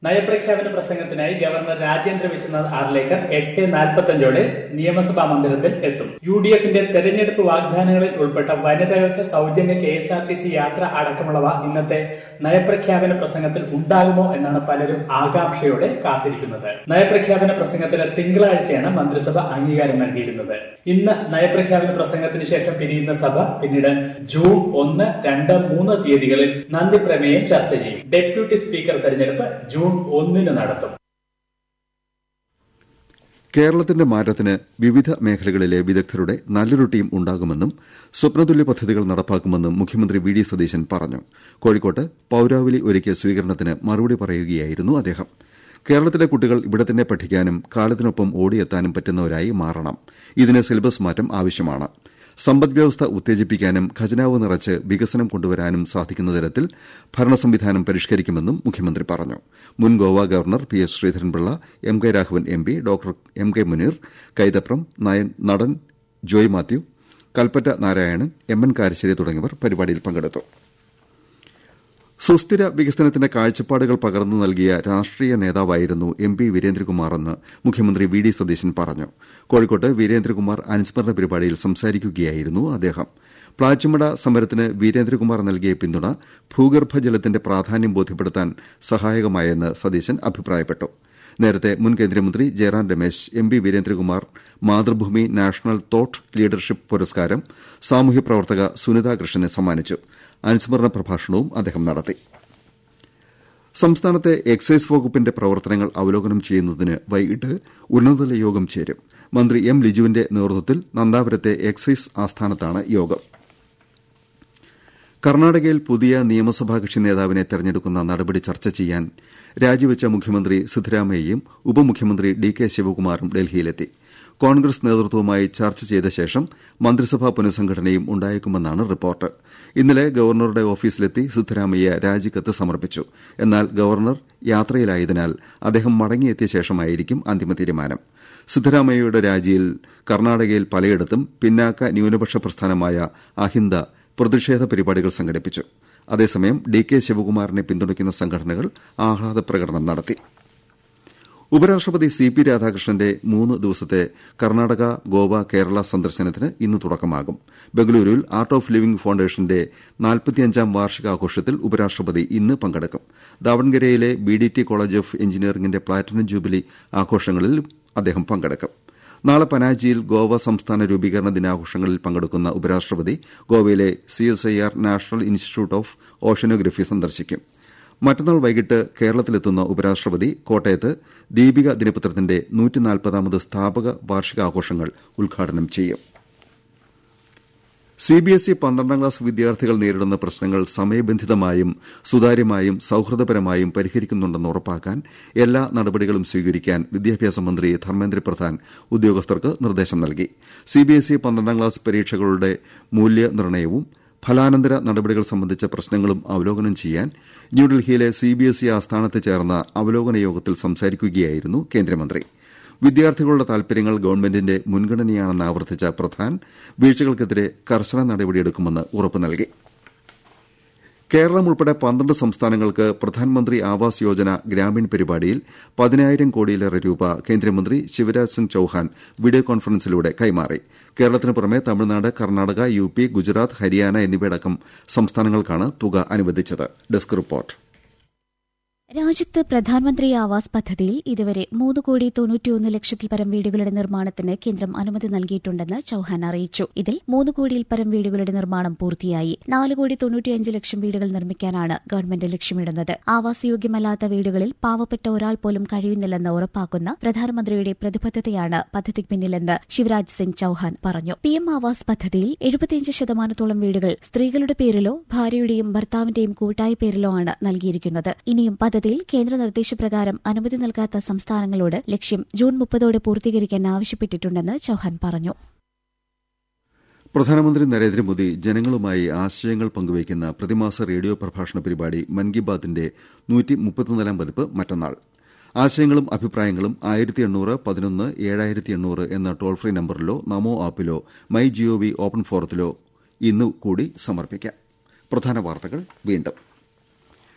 നയപ്രഖ്യാപന പ്രസംഗത്തിനായി ഗവർണർ രാജേന്ദ്ര വിശ്വനാഥ് ആർലേക്കർ എട്ട് നാൽപ്പത്തഞ്ചോടെ നിയമസഭാ മന്ദിരത്തിൽ എത്തും യു ഡി എഫിന്റെ തെരഞ്ഞെടുപ്പ് വാഗ്ദാനങ്ങളിൽ ഉൾപ്പെട്ട വനിതകൾക്ക് സൗജന്യ K S R T C യാത്ര അടക്കമുള്ളവ ഇന്നത്തെ നയപ്രഖ്യാപന പ്രസംഗത്തിൽ ഉണ്ടാകുമോ എന്നാണ് പലരും ആകാംക്ഷയോടെ കാത്തിരിക്കുന്നത് നയപ്രഖ്യാപന പ്രസംഗത്തിന് തിങ്കളാഴ്ചയാണ് മന്ത്രിസഭ അംഗീകാരം നൽകിയിരുന്നത് ഇന്ന് നയപ്രഖ്യാപന പ്രസംഗത്തിന് ശേഷം പിരിയുന്ന സഭ പിന്നീട് ജൂൺ ഒന്ന് രണ്ട് മൂന്ന് തീയതികളിൽ നന്ദി പ്രമേയം ചർച്ച ചെയ്യും ഡെപ്യൂട്ടി സ്പീക്കർ തെരഞ്ഞെടുപ്പ് ജൂൺ ഒന്നിന് നടത്തും കേരളത്തിന്റെ മാറ്റത്തിന് വിവിധ മേഖലകളിലെ വിദഗ്ധരുടെ നല്ലൊരു ടീം ഉണ്ടാകുമെന്നും സ്വപ്നതുല്യ പദ്ധതികൾ നടപ്പാക്കുമെന്നും മുഖ്യമന്ത്രി വി ഡി സതീശൻ പറഞ്ഞു കോഴിക്കോട്ട് പൌരാവലി ഒരുക്കിയ സ്വീകരണത്തിന് മറുപടി പറയുകയായിരുന്നു അദ്ദേഹം കേരളത്തിലെ കുട്ടികൾ ഇവിടെ തന്നെ പഠിക്കാനും കാലത്തിനൊപ്പം ഓടിയെത്താനും പറ്റുന്നവരായി മാറണം ഇതിന് സിലബസ് മാറ്റം ആവശ്യമാണ് സമ്പദ്വ്യവസ്ഥ ഉത്തേജിപ്പിക്കാനും ഖജനാവ് നിറച്ച് വികസനം കൊണ്ടുവരാനും സാധിക്കുന്ന തരത്തിൽ ഭരണ സംവിധാനം പരിഷ്കരിക്കുമെന്നും മുഖ്യമന്ത്രി പറഞ്ഞു മുൻ Goa governor P S Sreedharanpillai M K Raghavan M P doctor M K Muneer Kaithapram നടൻ ജോയ് മാത്യു കൽപ്പറ്റ നാരായണൻ എം എൻ കാരശ്ശേരി തുടങ്ങിയവർ പരിപാടിയിൽ പങ്കെടുത്തു സുസ്ഥിര വികസനത്തിന്റെ കാഴ്ചപ്പാടുകൾ പകർന്നു നൽകിയ രാഷ്ട്രീയ നേതാവായിരുന്നു എം പി വീരേന്ദ്രകുമാറെന്ന് മുഖ്യമന്ത്രി വി ഡി സതീശൻ പറഞ്ഞു കോഴിക്കോട്ട് വീരേന്ദ്രകുമാർ അനുസ്മരണ പരിപാടിയിൽ സംസാരിക്കുകയായിരുന്നു അദ്ദേഹം പ്ലാച്ചിമട സമരത്തിന് വീരേന്ദ്രകുമാർ നൽകിയ പിന്തുണ ഭൂഗർഭജലത്തിന്റെ പ്രാധാന്യം ബോധ്യപ്പെടുത്താൻ സഹായകമായെന്ന് സതീശൻ അഭിപ്രായപ്പെട്ടു നേരത്തെ മുൻ കേന്ദ്രമന്ത്രി Jairam Ramesh M P Veerendrakumar Mathrubhumi national thought leadership പുരസ്കാരം സാമൂഹ്യ പ്രവർത്തക സുനിത കൃഷ്ണന് സമ്മാനിച്ചു അനുസ്മരണ പ്രഭാഷണവും അദ്ദേഹം നടത്തി സംസ്ഥാനത്തെ എക്സൈസ് വകുപ്പിന്റെ പ്രവർത്തനങ്ങൾ അവലോകനം ചെയ്യുന്നതിന് വൈകിട്ട് ഉന്നതതല യോഗം ചേരും മന്ത്രി എം ലിജുവിന്റെ നേതൃത്വത്തിൽ നന്ദാപുരത്തെ എക്സൈസ് ആസ്ഥാനത്താണ് യോഗം കർണാടകയിൽ പുതിയ നിയമസഭാ കക്ഷി നേതാവിനെ തെരഞ്ഞെടുക്കുന്ന നടപടി ചർച്ച ചെയ്യാൻ രാജിവെച്ച മുഖ്യമന്ത്രി സിദ്ധരാമയ്യയും ഉപമുഖ്യമന്ത്രി ഡി കെ ശിവകുമാറും ഡൽഹിയിലെത്തി കോൺഗ്രസ് നേതൃത്വവുമായി ചർച്ച ചെയ്ത ശേഷം മന്ത്രിസഭാ പുനഃസംഘടനയും ഉണ്ടായേക്കുമെന്നാണ് റിപ്പോർട്ട് ഇന്നലെ ഗവർണറുടെ ഓഫീസിലെത്തി സിദ്ധരാമയ്യ രാജിക്കത്ത് സമർപ്പിച്ചു എന്നാൽ ഗവർണർ യാത്രയിലായതിനാൽ അദ്ദേഹം മടങ്ങിയെത്തിയ ശേഷമായിരിക്കും അന്തിമ തീരുമാനം സിദ്ധരാമയ്യയുടെ രാജിയിൽ കർണാടകയിൽ പലയിടത്തും പിന്നാക്ക ന്യൂനപക്ഷ പ്രസ്ഥാനമായ അഹിന്ദ പ്രതിഷേധ പരിപാടികൾ സംഘടിപ്പിച്ചു അതേസമയം ഡി കെ ശിവകുമാറിനെ പിന്തുണയ്ക്കുന്ന സംഘടനകൾ ആഹ്ലാദ പ്രകടനം നടത്തി ഉപരാഷ്ട്രപതി സി പി രാധാകൃഷ്ണന്റെ മൂന്ന് ദിവസത്തെ കർണാടക ഗോവ കേരള സന്ദർശനത്തിന് ഇന്ന് തുടക്കമാകും ബംഗളൂരുവിൽ ആർട്ട് ഓഫ് ലിവിംഗ് ഫൌണ്ടേഷന്റെ നാൽപ്പത്തിയഞ്ചാം വാർഷികാഘോഷത്തിൽ ഉപരാഷ്ട്രപതി ഇന്ന് പങ്കെടുക്കും ദാവൺഗരയിലെ B D T college of എഞ്ചിനീയറിംഗിന്റെ പ്ലാറ്റിനം ജൂബിലി ആഘോഷങ്ങളിൽ അദ്ദേഹം പങ്കെടുക്കും നാളെ പനാജിയിൽ ഗോവ സംസ്ഥാന രൂപീകരണ ദിനാഘോഷങ്ങളിൽ പങ്കെടുക്കുന്ന ഉപരാഷ്ട്രപതി ഗോവയിലെ CSIR national institute of oceanography സന്ദർശിക്കും മറ്റന്നാൾ വൈകിട്ട് കേരളത്തിലെത്തുന്ന ഉപരാഷ്ട്രപതി കോട്ടയത്ത് ദീപിക ദിനപത്രത്തിന്റെ നൂറ്റിനാൽപ്പതാമത് സ്ഥാപക വാർഷികാഘോഷങ്ങൾ ഉദ്ഘാടനം ചെയ്യും സിബിഎസ്ഇ പന്ത്രണ്ടാം ക്ലാസ് വിദ്യാർത്ഥികൾ നേരിടുന്ന പ്രശ്നങ്ങൾ സമയബന്ധിതമായും സുതാര്യമായും സൌഹൃദപരമായും പരിഹരിക്കുന്നുണ്ടെന്ന് ഉറപ്പാക്കാൻ എല്ലാ നടപടികളും സ്വീകരിക്കാൻ വിദ്യാഭ്യാസ മന്ത്രി ധർമ്മേന്ദ്ര പ്രധാൻ ഉദ്യോഗസ്ഥർക്ക് നിർദ്ദേശം നൽകി സിബിഎസ്ഇ പന്ത്രണ്ടാം ക്ലാസ് പരീക്ഷകളുടെ മൂല്യനിർണ്ണയവും ഫലാനന്തര നടപടികൾ സംബന്ധിച്ച പ്രശ്നങ്ങളും അവലോകനം ചെയ്യാൻ ന്യൂഡൽഹിയിലെ സിബിഎസ്ഇ ആസ്ഥാനത്ത് ചേർന്ന അവലോകന യോഗത്തിൽ സംസാരിക്കുകയായിരുന്നു കേന്ദ്രമന്ത്രി വിദ്യാർത്ഥികളുടെ താൽപര്യങ്ങൾ ഗവൺമെന്റിന്റെ മുൻഗണനയാണെന്ന് ആവർത്തിച്ച പ്രധാൻ വീഴ്ചകൾക്കെതിരെ കർശന നടപടിയെടുക്കുമെന്ന് ഉറപ്പു നൽകി കേരളം ഉൾപ്പെടെ പന്ത്രണ്ട് സംസ്ഥാനങ്ങൾക്ക് പ്രധാനമന്ത്രി ആവാസ് യോജന ഗ്രാമീൺ പരിപാടിയിൽ പതിനായിരം കോടിയിലേറെ രൂപ കേന്ദ്രമന്ത്രി ശിവരാജ് സിംഗ് ചൌഹാൻ വീഡിയോ കോൺഫറൻസിലൂടെ കൈമാറി കേരളത്തിന് പുറമെ തമിഴ്നാട് കർണാടക യു പി ഗുജറാത്ത് ഹരിയാന എന്നിവയടക്കം സംസ്ഥാനങ്ങൾക്കാണ് തുക അനുവദിച്ചത് ഡെസ്ക് റിപ്പോർട്ട് രാജ്യത്ത് പ്രധാനമന്ത്രി ആവാസ് പദ്ധതിയിൽ ഇതുവരെ മൂന്ന് കോടി തൊണ്ണൂറ്റിയൊന്ന് ലക്ഷത്തിൽ പരം വീടുകളുടെ നിർമ്മാണത്തിന് കേന്ദ്രം അനുമതി നൽകിയിട്ടുണ്ടെന്ന് ചൌഹാൻ അറിയിച്ചു ഇതിൽ മൂന്ന് കോടിയിൽ പരം വീടുകളുടെ നിർമ്മാണം പൂർത്തിയായി നാല് കോടി തൊണ്ണൂറ്റിയഞ്ച് ലക്ഷം വീടുകൾ നിർമ്മിക്കാനാണ് ഗവൺമെന്റ് ലക്ഷ്യമിടുന്നത് ആവാസ് യോഗ്യമല്ലാത്ത വീടുകളിൽ പാവപ്പെട്ട ഒരാൾ പോലും കഴിയുന്നില്ലെന്ന് ഉറപ്പാക്കുന്ന പ്രധാനമന്ത്രിയുടെ പ്രതിബദ്ധതയാണ് പദ്ധതിക്ക് പിന്നിലെന്ന് ശിവരാജ് സിംഗ് ചൌഹാൻ പറഞ്ഞു പി എം ആവാസ് പദ്ധതിയിൽ എഴുപത്തിയഞ്ച് ശതമാനത്തോളം വീടുകൾ സ്ത്രീകളുടെ പേരിലോ ഭാര്യയുടെയും ഭർത്താവിന്റെയും കൂട്ടായ പേരിലോ ആണ് നൽകിയിരിക്കുന്നത് ഇനിയും പദ്ധതിയിൽ കേന്ദ്ര നിർദ്ദേശപ്രകാരം അനുമതി നൽകാത്ത സംസ്ഥാനങ്ങളോട് ലക്ഷ്യം ജൂൺ മുപ്പതോടെ പൂർത്തീകരിക്കാൻ ആവശ്യപ്പെട്ടിട്ടുണ്ടെന്ന് ചൌഹാൻ പറഞ്ഞു പ്രധാനമന്ത്രി നരേന്ദ്രമോദി ജനങ്ങളുമായി ആശയങ്ങൾ പങ്കുവയ്ക്കുന്ന പ്രതിമാസ റേഡിയോ പ്രഭാഷണ പരിപാടി മൻ കി ബാത്തിന്റെ നൂറ്റിമുപ്പത്തിനാലാം പതിപ്പ് മറ്റന്നാൾ ആശയങ്ങളും അഭിപ്രായങ്ങളും ആയിരത്തി എണ്ണൂറ് പതിനൊന്ന് ഏഴായിരത്തി എണ്ണൂറ് എന്ന ടോൾ ഫ്രീ നമ്പറിലോ നമോ ആപ്പിലോ മൈ ജിഒവി ഓപ്പൺ ഫോറത്തിലോ ഇന്ന് കൂടി സമർപ്പിക്കാം പ്രധാന വാർത്തകൾ വീണ്ടും